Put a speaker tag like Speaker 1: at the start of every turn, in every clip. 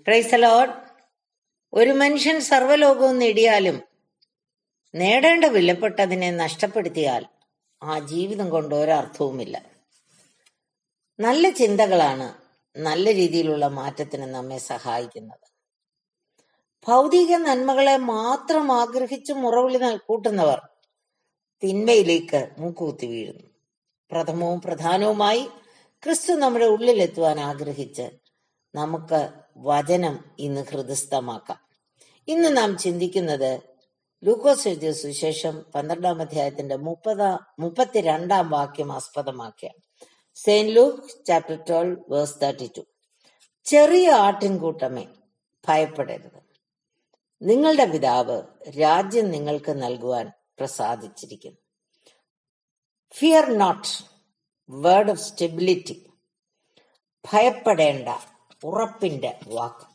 Speaker 1: പ്രൈസലോഡ് ഒരു മനുഷ്യൻ സർവ്വലോകവും നേടിയാലും നേടേണ്ട വിലപ്പെട്ടതിനെ നഷ്ടപ്പെടുത്തിയാൽ ആ ജീവിതം കൊണ്ട് ഒരർത്ഥവുമില്ല നല്ല ചിന്തകളാണ് നല്ല രീതിയിലുള്ള മാറ്റത്തിന് നമ്മെ സഹായിക്കുന്നത് ഭൗതിക നന്മകളെ മാത്രം ആഗ്രഹിച്ച് മുറവിളി നൽ- കൂട്ടുന്നവർ തിന്മയിലേക്ക് മൂക്കുകുത്തി വീഴുന്നു പ്രഥമവും പ്രധാനവുമായി ക്രിസ്തു നമ്മുടെ ഉള്ളിലെത്തുവാൻ ആഗ്രഹിച്ച് നമുക്ക് വചനം ഇന്ന് ഹൃദയസ്ഥമാക്കാം ഇന്ന് നാം ചിന്തിക്കുന്നത് ലൂക്കോസ് എഴുതിയ സുശേഷം പന്ത്രണ്ടാം അധ്യായത്തിന്റെ മുപ്പതാ മുപ്പത്തിരണ്ടാം വാക്യം ആസ്പദമാക്കിയാണ് Saint Luke chapter twelve verse thirty two ചെറിയ ആട്ടിൻകൂട്ടമേ ഭയപ്പെടരുത് നിങ്ങളുടെ പിതാവ് രാജ്യം നിങ്ങൾക്ക് നൽകുവാൻ പ്രസാദിച്ചിരിക്കുന്നു fear not word of stability ഭയപ്പെടേണ്ട ഉറപ്പിന്റെ വാക്ക്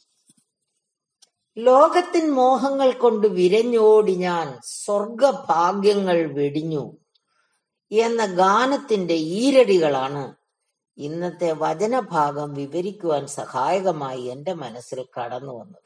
Speaker 1: ലോകത്തിൻ മോഹങ്ങൾ കൊണ്ട് വിരഞ്ഞോടി ഞാൻ സ്വർഗഭാഗ്യങ്ങൾ വെടിഞ്ഞു എന്ന ഗാനത്തിന്റെ ഈരടികളാണ് ഇന്നത്തെ വചനഭാഗം വിവരിക്കുവാൻ സഹായകമായി എന്റെ മനസ്സിൽ കടന്നു വന്നത്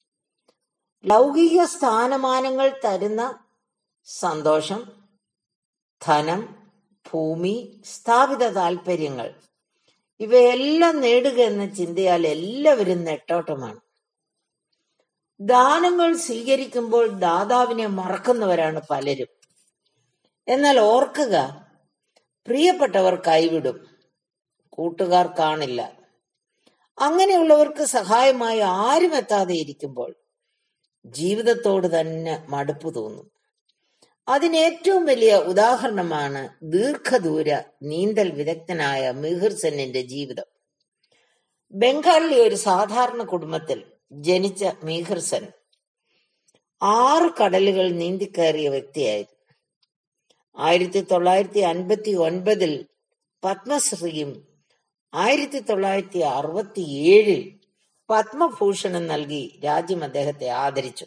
Speaker 1: ലൗകിക സ്ഥാനമാനങ്ങൾ തരുന്ന സന്തോഷം ധനം ഭൂമി സ്ഥാപിത താല്പര്യങ്ങൾ ഇവയെല്ലാം നേടുക എന്ന ചിന്തയാൽ എല്ലാവരും നെട്ടോട്ടമാണ് ദാനങ്ങൾ സ്വീകരിക്കുമ്പോൾ ദാതാവിനെ മറക്കുന്നവരാണ് പലരും എന്നാൽ ഓർക്കുക പ്രിയപ്പെട്ടവർ കൈവിടും കൂട്ടുകാർ കാണില്ല അങ്ങനെയുള്ളവർക്ക് സഹായമായി ആരും എത്താതെ ഇരിക്കുമ്പോൾ ജീവിതത്തോട് തന്നെ മടുപ്പ് തോന്നും അതിന് ഏറ്റവും വലിയ ഉദാഹരണമാണ് ദീർഘദൂര നീന്തൽ വിദഗ്ധനായ മിഹിർ സെന്നിന്റെ ജീവിതം ബംഗാളിലെ ഒരു സാധാരണ കുടുംബത്തിൽ ജനിച്ച മീഹിർ സെൻ ആറ് കടലുകൾ നീന്തിക്കയറിയ വ്യക്തിയായിരുന്നു ആയിരത്തി തൊള്ളായിരത്തി അൻപത്തി ഒൻപതിൽ പത്മശ്രീയും ആയിരത്തി തൊള്ളായിരത്തി അറുപത്തി ഏഴിൽ പത്മഭൂഷണം നൽകി രാജ്യം അദ്ദേഹത്തെ ആദരിച്ചു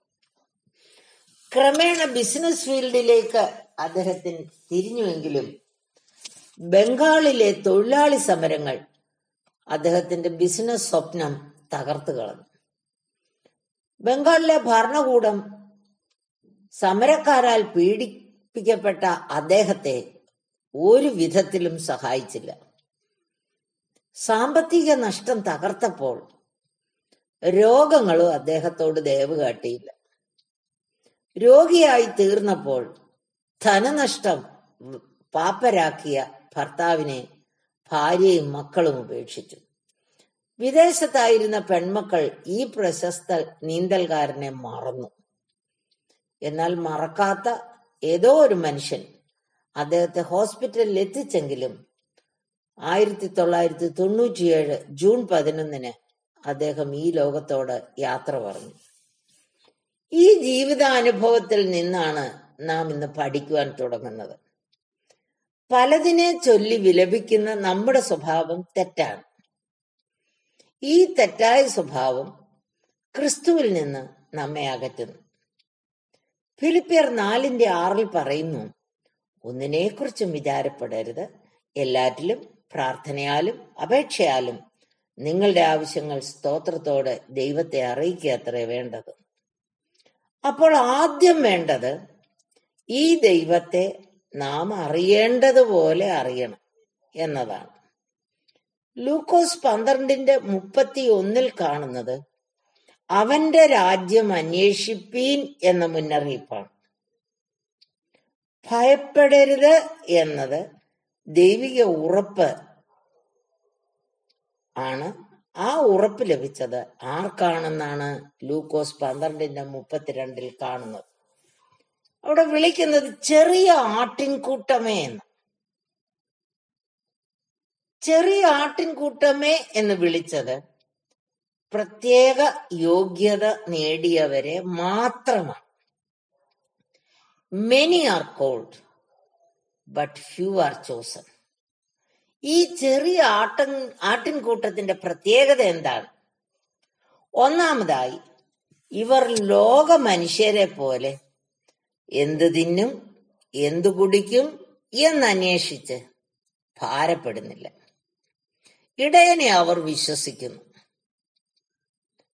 Speaker 1: ക്രമേണ ബിസിനസ് ഫീൽഡിലേക്ക് അദ്ദേഹത്തിന് തിരിഞ്ഞുവെങ്കിലും ബംഗാളിലെ തൊഴിലാളി സമരങ്ങൾ അദ്ദേഹത്തിന്റെ ബിസിനസ് സ്വപ്നം തകർത്തു കളഞ്ഞു ബംഗാളിലെ ഭരണകൂടം സമരക്കാരാൽ പീഡിപ്പിക്കപ്പെട്ട അദ്ദേഹത്തെ ഒരു വിധത്തിലും സഹായിച്ചില്ല സാമ്പത്തിക നഷ്ടം തകർത്തപ്പോൾ രോഗങ്ങളും അദ്ദേഹത്തോട് ദയവ് കാട്ടിയില്ല രോഗിയായി തീർന്നപ്പോൾ ധനനഷ്ടം പാപ്പരാക്കിയ ഭർത്താവിനെ ഭാര്യയും മക്കളും ഉപേക്ഷിച്ചു വിദേശത്തായിരുന്ന പെൺമക്കൾ ഈ പ്രശസ്ത നീന്തൽക്കാരനെ മറന്നു എന്നാൽ മറക്കാത്ത ഏതോ ഒരു മനുഷ്യൻ അദ്ദേഹത്തെ ഹോസ്പിറ്റലിൽ എത്തിച്ചെങ്കിലും ആയിരത്തി തൊള്ളായിരത്തി തൊണ്ണൂറ്റിയേഴ് ജൂൺ പതിനൊന്നിന് അദ്ദേഹം ഈ ലോകത്തോട് യാത്ര പറഞ്ഞു ഈ ജീവിതാനുഭവത്തിൽ നിന്നാണ് നാം ഇന്ന് പഠിക്കുവാൻ തുടങ്ങുന്നത് പലതിനെ ചൊല്ലി വിലപിക്കുന്ന നമ്മുടെ സ്വഭാവം തെറ്റാണ് ഈ തെറ്റായ സ്വഭാവം ക്രിസ്തുവിൽ നിന്ന് നമ്മെ അകറ്റുന്നു ഫിലിപ്പിയർ നാലിന്റെ ആറിൽ പറയുന്നു ഒന്നിനെക്കുറിച്ചും വിചാരപ്പെടരുത് എല്ലാറ്റിലും പ്രാർത്ഥനയാലും അപേക്ഷയാലും നിങ്ങളുടെ ആവശ്യങ്ങൾ സ്തോത്രത്തോടെ ദൈവത്തെ അറിയിക്കുക അത്രേ വേണ്ടത് അപ്പോൾ ആദ്യം വേണ്ടത് ഈ ദൈവത്തെ നാം അറിയേണ്ടതുപോലെ അറിയണം എന്നതാണ് ലൂക്കോസ് പന്ത്രണ്ടിന്റെ മുപ്പത്തി ഒന്നിൽ കാണുന്നത് അവന്റെ രാജ്യം അന്വേഷിപ്പീൻ എന്ന മുന്നറിയിപ്പാണ് ഭയപ്പെടരുത് എന്നത് ദൈവിക ഉറപ്പ് ആണ് ആ ഉറപ്പ് ലഭിച്ചത് ആർക്കാണെന്നാണ് ലൂക്കോസ് പന്ത്രണ്ടിന്റെ മുപ്പത്തിരണ്ടിൽ കാണുന്നത് അവിടെ വിളിക്കുന്നത് ചെറിയ ആട്ടിൻകൂട്ടമേ എന്ന് ചെറിയ ആട്ടിൻകൂട്ടമേ എന്ന് വിളിച്ചത് പ്രത്യേക യോഗ്യത നേടിയവരെ മാത്രമാണ് many are called but few are chosen ഈ ചെറിയ ആട്ടൻ ആട്ടിൻകൂട്ടത്തിന്റെ പ്രത്യേകത എന്താണ് ഒന്നാമതായി ഇവർ ലോക മനുഷ്യരെ പോലെ എന്ത് തിന്നും എന്തു കുടിക്കും എന്നന്വേഷിച്ച് ഭാരപ്പെടുന്നില്ല ഇടയനെ അവർ വിശ്വസിക്കുന്നു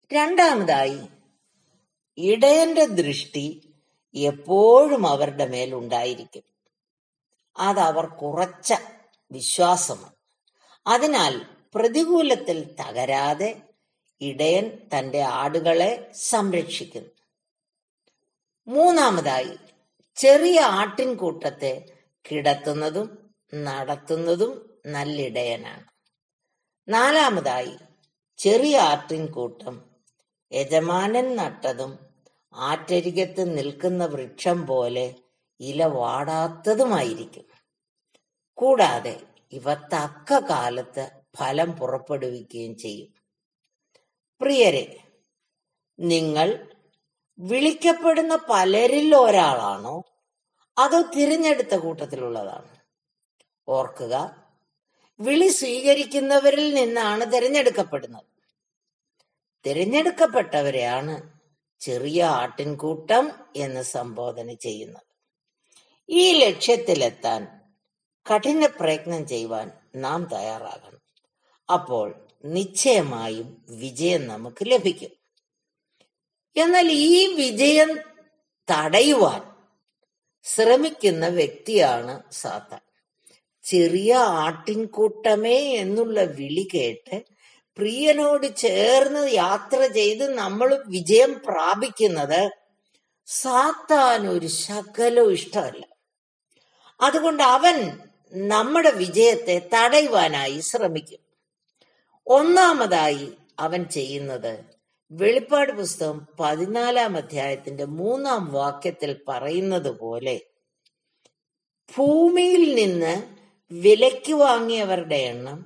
Speaker 1: രണ്ടാമതായി ഇടയന്റെ ദൃഷ്ടി എപ്പോഴും അവരുടെ മേൽ ഉണ്ടായിരിക്കും അത് അവർ കുറച്ച വിശ്വാസമാണ് അതിനാൽ പ്രതികൂലത്തിൽ തകരാതെ ഇടയൻ തന്റെ ആടുകളെ സംരക്ഷിക്കുന്നു മൂന്നാമതായി ചെറിയ ആട്ടിൻകൂട്ടത്തെ കിടത്തുന്നതും നടത്തുന്നതും നല്ലിടയനാണ് നാലാമതായി ചെറിയ ആട്ടിൻകൂട്ടം യജമാനൻ നട്ടതും ആറ്റരികത്ത് നിൽക്കുന്ന വൃക്ഷം പോലെ ഇല വാടാത്തതുമായിരിക്കും കൂടാതെ ഇവ തക്ക കാലത്ത് ഫലം പുറപ്പെടുവിക്കുകയും ചെയ്യും പ്രിയരെ നിങ്ങൾ വിളിക്കപ്പെടുന്ന പലരിൽ ഒരാളാണോ അതോ തിരഞ്ഞെടുത്ത കൂട്ടത്തിലുള്ളതാണോ ഓർക്കുക വിളി സ്വീകരിക്കുന്നവരിൽ നിന്നാണ് തിരഞ്ഞെടുക്കപ്പെടുന്നത് തിരഞ്ഞെടുക്കപ്പെട്ടവരെയാണ് ചെറിയ ആട്ടിൻകൂട്ടം എന്ന് സംബോധന ചെയ്യുന്നത് ഈ ലക്ഷ്യത്തിലെത്താൻ കഠിന പ്രയത്നം ചെയ്യുവാൻ നാം തയ്യാറാകണം അപ്പോൾ നിശ്ചയമായും വിജയം നമുക്ക് ലഭിക്കും എന്നാൽ ഈ വിജയം തടയുവാൻ ശ്രമിക്കുന്ന വ്യക്തിയാണ് സാത്താൻ ചെറിയ ആട്ടിൻകൂട്ടമേ എന്നുള്ള വിളി കേട്ട് പ്രിയനോട് ചേർന്ന് യാത്ര ചെയ്ത് നമ്മൾ വിജയം പ്രാപിക്കുന്നത് സാത്താൻ ഒരു ശകലവും ഇഷ്ടമല്ല അതുകൊണ്ട് അവൻ നമ്മുടെ വിജയത്തെ തടയുവാനായി ശ്രമിക്കും ഒന്നാമതായി അവൻ ചെയ്യുന്നത് വെളിപ്പാട് പുസ്തകം പതിനാലാം അധ്യായത്തിന്റെ മൂന്നാം വാക്യത്തിൽ പറയുന്നത് പോലെ ഭൂമിയിൽ നിന്ന് വിലയ്ക്ക് വാങ്ങിയവരുടെ എണ്ണം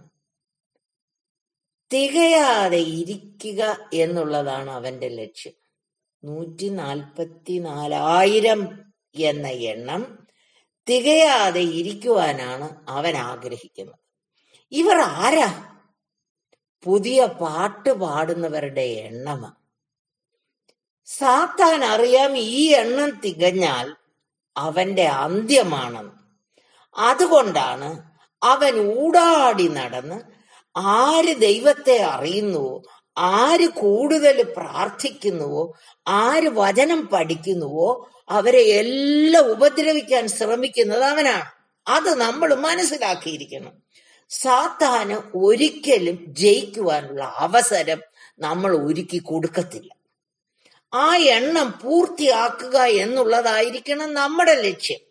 Speaker 1: തികയാതെ ഇരിക്കുക എന്നുള്ളതാണ് അവന്റെ ലക്ഷ്യം നൂറ്റി നാൽപ്പത്തി നാലായിരം എന്ന എണ്ണം തികയാതെ ഇരിക്കുവാനാണ് അവൻ ആഗ്രഹിക്കുന്നത് ഇവർ ആരാ പുതിയ പാട്ട് പാടുന്നവരുടെ എണ്ണമാണ് സാത്താൻ അറിയാം ഈ എണ്ണം തികഞ്ഞാൽ അവന്റെ അന്ത്യമാണെന്ന് അതുകൊണ്ടാണ് അവൻ ഊടാടി നടന്ന് ആര് ദൈവത്തെ അറിയുന്നുവോ ആര് കൂടുതൽ പ്രാർത്ഥിക്കുന്നുവോ ആര് വചനം പഠിക്കുന്നുവോ അവരെ എല്ലാം ഉപദ്രവിക്കാൻ ശ്രമിക്കുന്നത് അവനാണ് അത് നമ്മൾ മനസ്സിലാക്കിയിരിക്കണം സാത്താന് ഒരിക്കലും ജയിക്കുവാനുള്ള അവസരം നമ്മൾ ഒരുക്കി കൊടുക്കത്തില്ല ആ എണ്ണം പൂർത്തിയാക്കുക എന്നുള്ളതായിരിക്കണം നമ്മുടെ ലക്ഷ്യം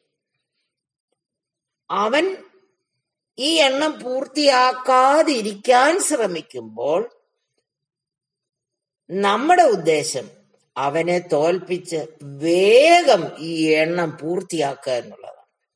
Speaker 1: അവൻ ഈ എണ്ണം പൂർത്തിയാക്കാതിരിക്കാൻ ശ്രമിക്കുമ്പോൾ നമ്മുടെ ഉദ്ദേശം അവനെ തോൽപ്പിച്ച് വേഗം ഈ എണ്ണം പൂർത്തിയാക്കുക എന്നുള്ളതാണ്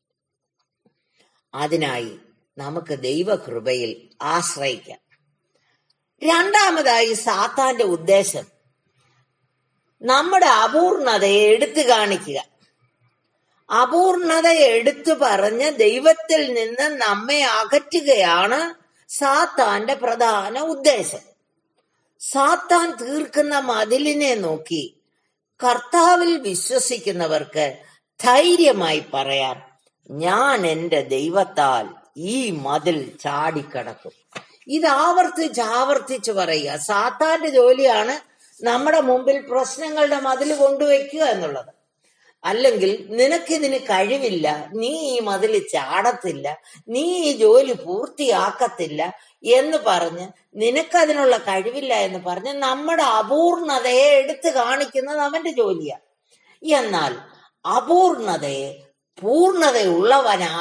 Speaker 1: അതിനായി നമുക്ക് ദൈവകൃപയിൽ ആശ്രയിക്കാം രണ്ടാമതായി സാത്താന്റെ ഉദ്ദേശം നമ്മുടെ അപൂർണതയെ എടുത്തു കാണിക്കുക അപൂർണത എടുത്തു പറഞ്ഞ് ദൈവത്തിൽ നിന്ന് നമ്മെ അകറ്റുകയാണ് സാത്താന്റെ പ്രധാന ഉദ്ദേശം സാത്താൻ തീർക്കുന്ന മതിലിനെ നോക്കി കർത്താവിൽ വിശ്വസിക്കുന്നവർക്ക് ധൈര്യമായി പറയാം ഞാൻ എന്റെ ദൈവത്താൽ ഈ മതിൽ ചാടിക്കടക്കും ഇത് ആവർത്തിച്ച് ആവർത്തിച്ച് പറയുക സാത്താന്റെ ജോലിയാണ് നമ്മുടെ മുമ്പിൽ പ്രശ്നങ്ങളുടെ മതിൽ കൊണ്ടുവയ്ക്കുക എന്നുള്ളത് അല്ലെങ്കിൽ നിനക്കിതിന് കഴിവില്ല നീ ഈ മതിൽ ചാടത്തില്ല നീ ഈ ജോലി പൂർത്തിയാക്കത്തില്ല എന്ന് പറഞ്ഞ് നിനക്കതിനുള്ള കഴിവില്ല എന്ന് പറഞ്ഞ് നമ്മുടെ അപൂർണതയെ എടുത്തു കാണിക്കുന്നത് അവന്റെ ജോലിയാണ് എന്നാൽ അപൂർണതയെ പൂർണതയുള്ളവനാ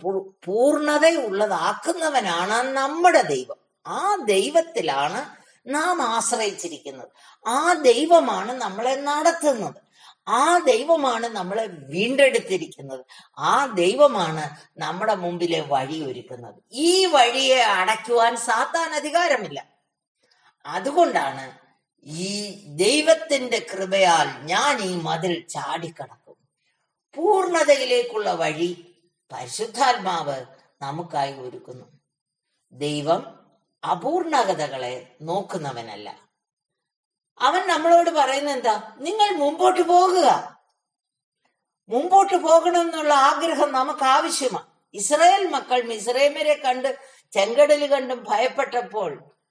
Speaker 1: പൂർണതയുള്ളതാക്കുന്നവനാണ് നമ്മുടെ ദൈവം ആ ദൈവത്തിലാണ് നാം ആശ്രയിച്ചിരിക്കുന്നത് ആ ദൈവമാണ് നമ്മളെ നടത്തുന്നത് ആ ദൈവമാണ് നമ്മളെ വീണ്ടെടുത്തിരിക്കുന്നത് ആ ദൈവമാണ് നമ്മുടെ മുമ്പിലെ വഴി ഒരുക്കുന്നത് ഈ വഴിയെ അടയ്ക്കുവാൻ സാത്താൻ അധികാരമില്ല അതുകൊണ്ടാണ് ഈ ദൈവത്തിന്റെ കൃപയാൽ ഞാൻ ഈ മതിൽ ചാടിക്കടക്കും പൂർണതയിലേക്കുള്ള വഴി പരിശുദ്ധാത്മാവ് നമുക്കായി ഒരുക്കുന്നു ദൈവം അപൂർണകതകളെ നോക്കുന്നവനല്ല അവൻ നമ്മളോട് പറയുന്നത് എന്താ നിങ്ങൾ മുമ്പോട്ട് പോകുക മുമ്പോട്ട് പോകണം എന്നുള്ള ആഗ്രഹം നമുക്ക് ആവശ്യമാണ് ഇസ്രായേൽ മക്കൾ മിസ്രൈമരെ കണ്ട് ചെങ്കടൽ കണ്ടും ഭയപ്പെട്ടപ്പോൾ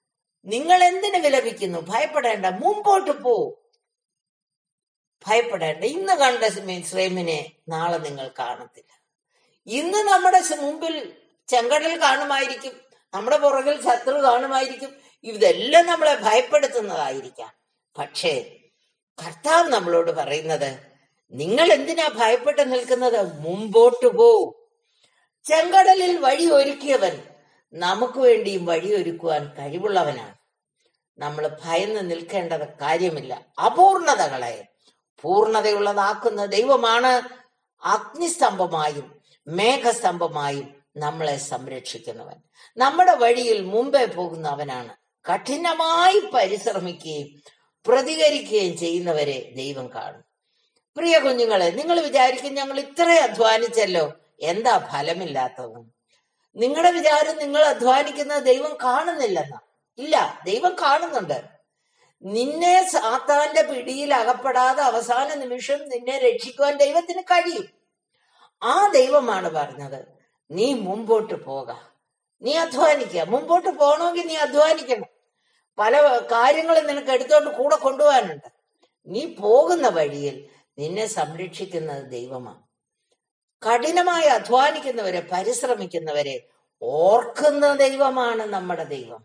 Speaker 1: നിങ്ങൾ എന്തിനു വിലപിക്കുന്നു ഭയപ്പെടേണ്ട മുമ്പോട്ട് പോ ഭയപ്പെടേണ്ട ഇന്ന് കണ്ട ശ്രേമിനെ നാളെ നിങ്ങൾ കാണത്തില്ല ഇന്ന് നമ്മുടെ സ- മുമ്പിൽ ചെങ്കടൽ കാണുമായിരിക്കും നമ്മുടെ പുറകിൽ ശത്രു കാണുമായിരിക്കും ഇതെല്ലാം നമ്മളെ ഭയപ്പെടുത്തുന്നതായിരിക്കാം പക്ഷേ കർത്താവ് നമ്മളോട് പറയുന്നത് നിങ്ങൾ എന്തിനാ ഭയപ്പെട്ട് നിൽക്കുന്നത് മുമ്പോട്ട് പോ ചെങ്കടലിൽ വഴി ഒരുക്കിയവൻ നമുക്ക് വേണ്ടിയും വഴി ഒരുക്കുവാൻ കഴിവുള്ളവനാണ് നമ്മൾ ഭയന്ന് നിൽക്കേണ്ടത് കാര്യമില്ല അപൂർണതകളെ പൂർണതയുള്ളതാക്കുന്ന ദൈവമാണ് അഗ്നിസ്തംഭമായും മേഘസ്തംഭമായും നമ്മളെ സംരക്ഷിക്കുന്നവൻ നമ്മുടെ വഴിയിൽ മുമ്പേ പോകുന്നവനാണ് കഠിനമായി പരിശ്രമിക്കുകയും പ്രതികരിക്കുകയും ചെയ്യുന്നവരെ ദൈവം കാണും പ്രിയ കുഞ്ഞുങ്ങളെ നിങ്ങൾ വിചാരിക്കും ഞങ്ങൾ ഇത്ര അധ്വാനിച്ചല്ലോ എന്താ ഫലമില്ലാത്തത് നിങ്ങളുടെ വിചാരം നിങ്ങൾ അധ്വാനിക്കുന്നത് ദൈവം കാണുന്നില്ലെന്ന ഇല്ല ദൈവം കാണുന്നുണ്ട് നിന്നെ സാത്താന്റെ പിടിയിൽ അകപ്പെടാതെ അവസാന നിമിഷം നിന്നെ രക്ഷിക്കുവാൻ ദൈവത്തിന് കഴിയും ആ ദൈവമാണ് പറഞ്ഞത് നീ മുമ്പോട്ട് പോക നീ അധ്വാനിക്കുക മുമ്പോട്ട് പോകണമെങ്കിൽ നീ അധ്വാനിക്കണം പല കാര്യങ്ങളും നിനക്ക് എടുത്തോണ്ട് കൂടെ കൊണ്ടുപോകാനുണ്ട് നീ പോകുന്ന വഴിയിൽ നിന്നെ സംരക്ഷിക്കുന്നത് ദൈവമാണ് കഠിനമായി അധ്വാനിക്കുന്നവരെ പരിശ്രമിക്കുന്നവരെ ഓർക്കുന്ന ദൈവമാണ് നമ്മുടെ ദൈവം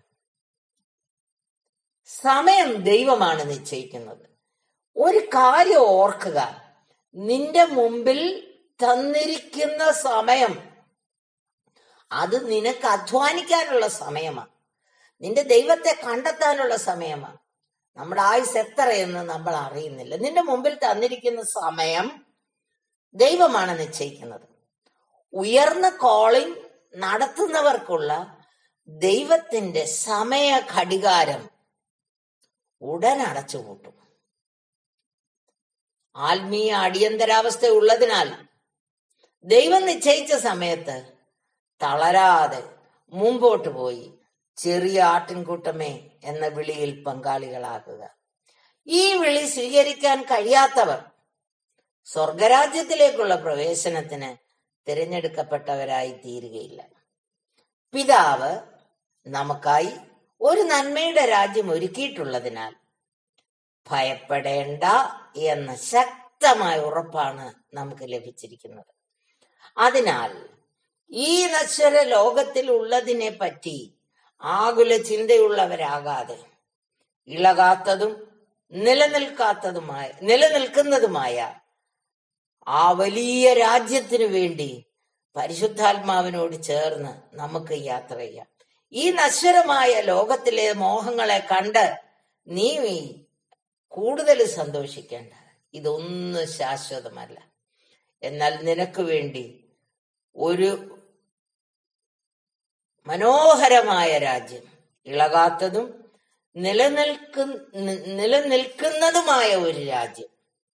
Speaker 1: സമയം ദൈവമാണ് നിശ്ചയിക്കുന്നത് ഒരു കാര്യം ഓർക്കുക നിന്റെ മുമ്പിൽ തന്നിരിക്കുന്ന സമയം അത് നിനക്ക് അധ്വാനിക്കാനുള്ള സമയമാണ് നിന്റെ ദൈവത്തെ കണ്ടെത്താനുള്ള സമയമാണ് നമ്മുടെ ആയുസ് എത്രയെന്ന് നമ്മൾ അറിയുന്നില്ല നിന്റെ മുമ്പിൽ തന്നിരിക്കുന്ന സമയം ദൈവമാണ് നിശ്ചയിക്കുന്നത് ഉയർന്ന കോളിംഗ് നടത്തുന്നവർക്കുള്ള ദൈവത്തിന്റെ സമയ ഘടികാരം ഉടൻ അടച്ചുപൂട്ടും ആത്മീയ അടിയന്തരാവസ്ഥ ഉള്ളതിനാൽ ദൈവം നിശ്ചയിച്ച സമയത്ത് തളരാതെ മുമ്പോട്ട് പോയി ചെറിയ ആട്ടിൻകൂട്ടമേ എന്ന വിളിയിൽ പങ്കാളികളാകുക ഈ വിളി സ്വീകരിക്കാൻ കഴിയാത്തവർ സ്വർഗരാജ്യത്തിലേക്കുള്ള പ്രവേശനത്തിന് തിരഞ്ഞെടുക്കപ്പെട്ടവരായി തീരുകയില്ല പിതാവ് നമുക്കായി ഒരു നന്മയുടെ രാജ്യം ഒരുക്കിയിട്ടുള്ളതിനാൽ ഭയപ്പെടേണ്ട എന്ന ശക്തമായ ഉറപ്പാണ് നമുക്ക് ലഭിച്ചിരിക്കുന്നത് അതിനാൽ ഈ നശ്വര ലോകത്തിൽ ഉള്ളതിനെ പറ്റി ആകുല ചിന്തയുള്ളവരാകാതെ ഇളകാത്തതും നിലനിൽക്കാത്തതുമായ നിലനിൽക്കുന്നതുമായ ആ വലിയ രാജ്യത്തിനു വേണ്ടി പരിശുദ്ധാത്മാവിനോട് ചേർന്ന് നമുക്ക് യാത്ര ചെയ്യാം ഈ നശ്വരമായ ലോകത്തിലെ മോഹങ്ങളെ കണ്ട് നീ കൂടുതൽ സന്തോഷിക്കേണ്ട ഇതൊന്നും ശാശ്വതമല്ല എന്നാൽ നിനക്ക് വേണ്ടി ഒരു മനോഹരമായ രാജ്യം ഇളകാത്തതും നിലനിൽക്കു നിലനിൽക്കുന്നതുമായ ഒരു രാജ്യം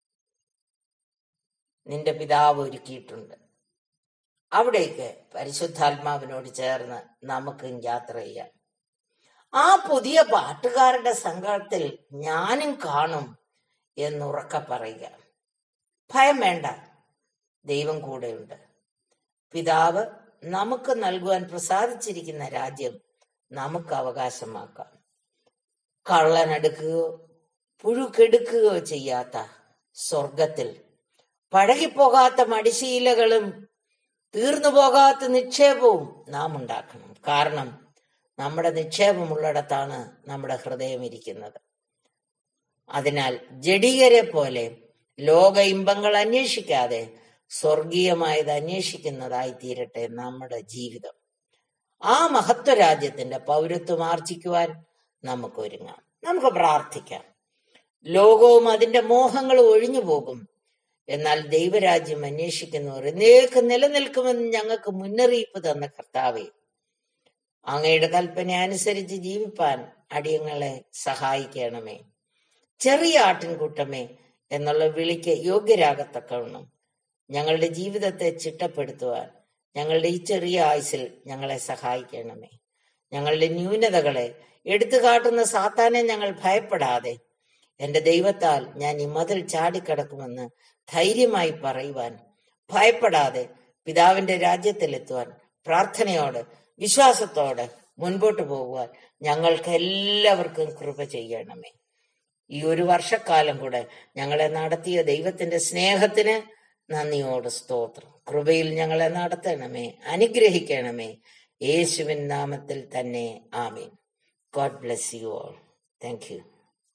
Speaker 1: നിന്റെ പിതാവ് ഒരുക്കിയിട്ടുണ്ട് അവിടേക്ക് പരിശുദ്ധാത്മാവിനോട് ചേർന്ന് നമുക്ക് യാത്ര ചെയ്യാം ആ പുതിയ പാട്ടുകാരുടെ സംഘത്തിൽ ഞാനും കാണും എന്നുറക്ക പറയുക ഭയം വേണ്ട ദൈവം കൂടെയുണ്ട് പിതാവ് നമുക്ക് നൽകുവാൻ പ്രസാദിച്ചിരിക്കുന്ന രാജ്യം നമുക്ക് അവകാശമാക്കാം കള്ളനെടുക്കുകയോ പുഴുക്കെടുക്കുകയോ ചെയ്യാത്ത സ്വർഗത്തിൽ പഴകിപ്പോകാത്ത മടിശീലകളും തീർന്നു പോകാത്ത നിക്ഷേപവും നാം ഉണ്ടാക്കണം കാരണം നമ്മുടെ നിക്ഷേപമുള്ളിടത്താണ് നമ്മുടെ ഹൃദയം ഇരിക്കുന്നത് അതിനാൽ ജഡികരെ പോലെ ലോക ഇമ്പങ്ങൾ അന്വേഷിക്കാതെ സ്വർഗീയമായത് അന്വേഷിക്കുന്നതായി തീരട്ടെ നമ്മുടെ ജീവിതം ആ മഹത്വ രാജ്യത്തിന്റെ പൗരത്വം ആർജിക്കുവാൻ നമുക്ക് ഒരുങ്ങാം നമുക്ക് പ്രാർത്ഥിക്കാം ലോകവും അതിന്റെ മോഹങ്ങളും ഒഴിഞ്ഞു പോകും എന്നാൽ ദൈവരാജ്യം അന്വേഷിക്കുന്നവർ എന്നേക്ക് നിലനിൽക്കുമെന്ന് ഞങ്ങൾക്ക് മുന്നറിയിപ്പ് തന്ന കർത്താവെ അങ്ങയുടെ കൽപ്പന അനുസരിച്ച് ജീവിപ്പാൻ അടിയങ്ങളെ സഹായിക്കണമേ ചെറിയ ആട്ടിൻകൂട്ടമേ എന്നുള്ള വിളിക്ക് യോഗ്യരാകത്തക്കവണ്ണം ഞങ്ങളുടെ ജീവിതത്തെ ചിട്ടപ്പെടുത്തുവാൻ ഞങ്ങളുടെ ഈ ചെറിയ ആയുസിൽ ഞങ്ങളെ സഹായിക്കണമേ ഞങ്ങളുടെ ന്യൂനതകളെ എടുത്തു കാട്ടുന്ന സാത്താനെ ഞങ്ങൾ ഭയപ്പെടാതെ എന്റെ ദൈവത്താൽ ഞാൻ ഈ മതിൽ ചാടിക്കടക്കുമെന്ന് ധൈര്യമായി പറയുവാൻ ഭയപ്പെടാതെ പിതാവിന്റെ രാജ്യത്തിലെത്തുവാൻ പ്രാർത്ഥനയോടെ വിശ്വാസത്തോടെ മുൻപോട്ട് പോകുവാൻ ഞങ്ങൾക്ക് എല്ലാവർക്കും കൃപ ചെയ്യണമേ ഈ ഒരു വർഷക്കാലം കൂടെ ഞങ്ങളെ നടത്തിയ ദൈവത്തിന്റെ സ്നേഹത്തിന് നന്ദിയോട് സ്തോത്രം കൃപയിൽ ഞങ്ങളെ നടത്തണമേ അനുഗ്രഹിക്കണമേ യേശുവിൻ നാമത്തിൽ തന്നെ ആമീൻ God bless you all thank U